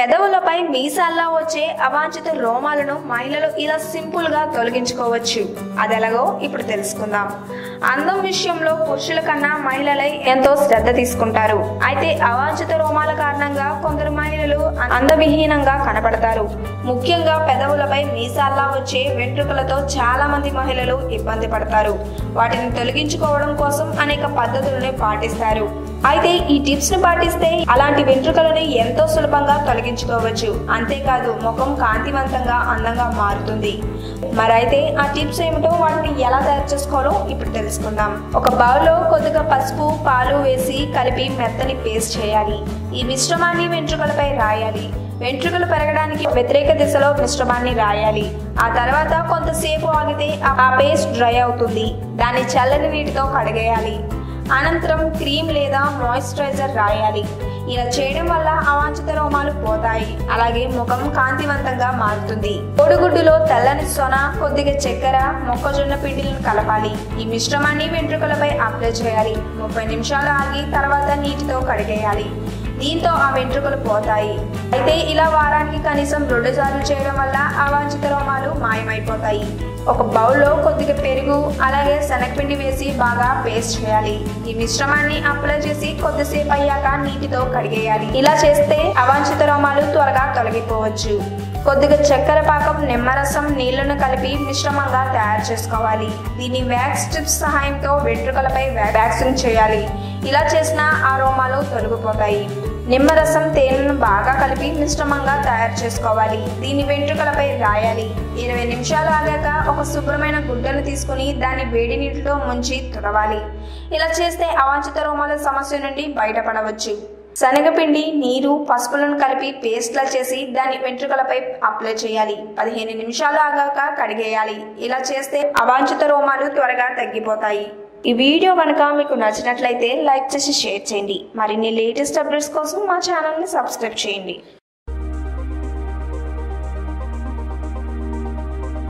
పెదవులపై మీసాల్లో వచ్చే అవాంఛిత రోమాలను మహిళలు ఇలా సింపుల్ గా తొలగించుకోవచ్చు అదెలాగో ఇప్పుడు తెలుసుకుందాం అందం విషయంలో పురుషుల కన్నా మహిళలై ఎంతో శ్రద్ధ తీసుకుంటారు అయితే అవాంఛిత రోమాల కారణంగా కొందరు మహిళలు అందవిహీనంగా కనపడతారు ముఖ్యంగా పెదవులపై మీసాల్లా వచ్చే వెంట్రుకలతో చాలా మంది మహిళలు ఇబ్బంది పడతారు వాటిని తొలగించుకోవడం కోసం అనేక పద్ధతులను పాటిస్తారు అయితే ఈ టిప్స్ ను పాటిస్తే అలాంటి వెంట్రుకలను ఎంతో సులభంగా తొలగించుకోవచ్చు అంతేకాదు ముఖం కాంతివంతంగా అందంగా మారుతుంది మరైతే ఆ టిప్స్ ఏమిటో వాటిని ఎలా తయారు చేసుకోవాలో ఇప్పుడు తెలుసుకుందాం ఒక బౌల్లో కొద్దిగా పసుపు పాలు వేసి కలిపి మెత్తని పేస్ట్ చేయాలి ఈ మిశ్రమాన్ని వెంట్రుకలపై రాయాలి వెంట్రుకలు పెరగడానికి వ్యతిరేక దిశలో మిశ్రమాన్ని రాయాలి ఆ తర్వాత కొంతసేపు ఆగితే ఆ పేస్ట్ డ్రై అవుతుంది దాన్ని చల్లని నీటితో కడిగేయాలి అనంతరం క్రీమ్ లేదా మాయిశ్చరైజర్ రాయాలి ఇలా చేయడం వల్ల అవాంఛిత రోమాలు పోతాయి అలాగే ముఖం కాంతివంతంగా మారుతుంది కోడిగుడ్డులో తెల్లని సొన కొద్దిగా చక్కెర మొక్కజొన్న పిండిలను కలపాలి ఈ మిశ్రమాన్ని వెంట్రుకలపై అప్లై చేయాలి ముప్పై నిమిషాలు ఆగి తర్వాత నీటితో కడిగేయాలి దీంతో ఆ వెంట్రుకలు పోతాయి అయితే ఇలా వారానికి కనీసం రెండు సార్లు చేయడం వల్ల అవాంఛిత రోమాలు మాయమైపోతాయి ఒక బౌల్లో కొద్దిగా పెరుగు అలాగే శనగపిండి వేసి బాగా పేస్ట్ చేయాలి ఈ మిశ్రమాన్ని అప్లై చేసి కొద్దిసేపు అయ్యాక నీటితో కడిగేయాలి ఇలా చేస్తే అవాంఛిత రోమాలు త్వరగా తొలగిపోవచ్చు కొద్దిగా చక్కెర పాకం నిమ్మరసం నీళ్లను కలిపి మిశ్రమంగా తయారు చేసుకోవాలి దీన్ని వ్యాక్స్ స్ట్రిప్స్ సహాయంతో వెంట్రుకలపై వ్యాక్సింగ్ చేయాలి ఇలా చేసిన ఆ రోమాలు తొలగిపోతాయి నిమ్మరసం తేనెను బాగా కలిపి మిశ్రమంగా తయారు చేసుకోవాలి దీని వెంట్రుకలపై రాయాలి ఇరవై నిమిషాలు ఆగాక ఒక శుభ్రమైన గుడ్డను తీసుకుని దాన్ని వేడి నీటిలో ముంచి తుడవాలి ఇలా చేస్తే అవాంఛిత రోమాల సమస్య నుండి బయటపడవచ్చు శనగపిండి నీరు పసుపులను కలిపి పేస్ట్లా చేసి దాని వెంట్రుకలపై అప్లై చేయాలి పదిహేను నిమిషాలు ఆగాక కడిగేయాలి ఇలా చేస్తే అవాంఛిత రోమాలు త్వరగా తగ్గిపోతాయి ఈ వీడియో కనుక మీకు నచ్చినట్లయితే లైక్ చేసి షేర్ చేయండి మరిన్ని లేటెస్ట్ అప్డేట్స్ కోసం మా ఛానల్ని సబ్స్క్రైబ్ చేయండి